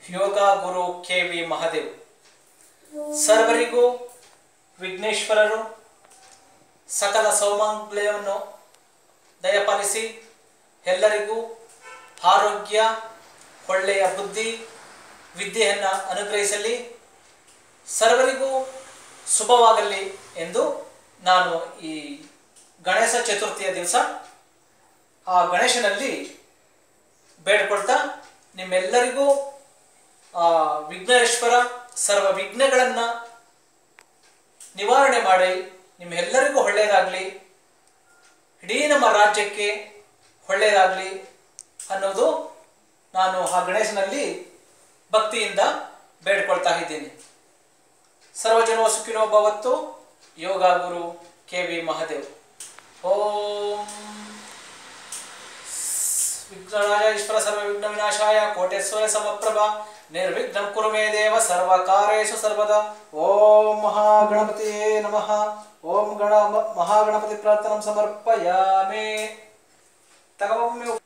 ಯೋಗ guru K V Mahadev ಸರ್ವರಿಗೂ ವಿಘ್ನೇಶ್ವರರು ಸಕಲ ಸೌಮಂಗಲ್ಯವನ್ನು ದಯಪಾಲಿಸಿ ಎಲ್ಲರಿಗೂ ಆರೋಗ್ಯ ಒಳ್ಳೆಯ ಬುದ್ಧಿ ವಿದ್ಯೆಯನ್ನು ಅನುಗ್ರಹಿಸಲಿ ಸರ್ವರಿಗೂ ಶುಭವಾಗಲಿ ಎಂದು ನಾನು ಈ ಗಣೇಶ ಚತುರ್ಥಿಯ ದಿವಸ ಆ ಗಣೇಶನಲ್ಲಿ ಬೇಡ್ಕೊಳ್ತಾ ನಿಮ್ಮೆಲ್ಲರಿಗೂ ಆ ವಿಘ್ನೇಶ್ವರ ಸರ್ವ ವಿಘ್ನಗಳನ್ನು ನಿವಾರಣೆ ಮಾಡಿ ನಿಮ್ಮೆಲ್ಲರಿಗೂ ಒಳ್ಳೆಯದಾಗಲಿ ಇಡೀ ನಮ್ಮ ರಾಜ್ಯಕ್ಕೆ ಒಳ್ಳೆಯದಾಗಲಿ ಅನ್ನೋದು ನಾನು ಆ ಗಣೇಶನಲ್ಲಿ ಭಕ್ತಿಯಿಂದ ಬೇಡ್ಕೊಳ್ತಾ ಇದ್ದೀನಿ ಸರ್ವಜನೋ ಸುಖಿನೋ ಭವತ್ತು ಯೋಗ ಗುರು ಕೆ ವಿ ಮಹಾದೇವ್ ಓಂ ವಿಘ್ನರಾಜ ಈಶ್ವರ ಸರ್ವ ವಿಘ್ನ ವಿನಾಶಾಯ ಕೋಟೇಶ್ವರ ಸಮಪ್ರಭ ನಿರ್ವಿಘ್ನಂ ಕುರು ಮೇ ದೇವ ಸರ್ವಕಾರೇಶು ಸರ್ವದಾ ಓಂ ಮಹಾಗಣಪತಿಯೇ ನಮಃ ಓಂ ಗಣ ಮಹಾಗಣಪತಿ ಪ್ರಾರ್ಥನಂ ಸಮರ್ಪಯಾಮಿ ತಗೊಮ್ಮೆ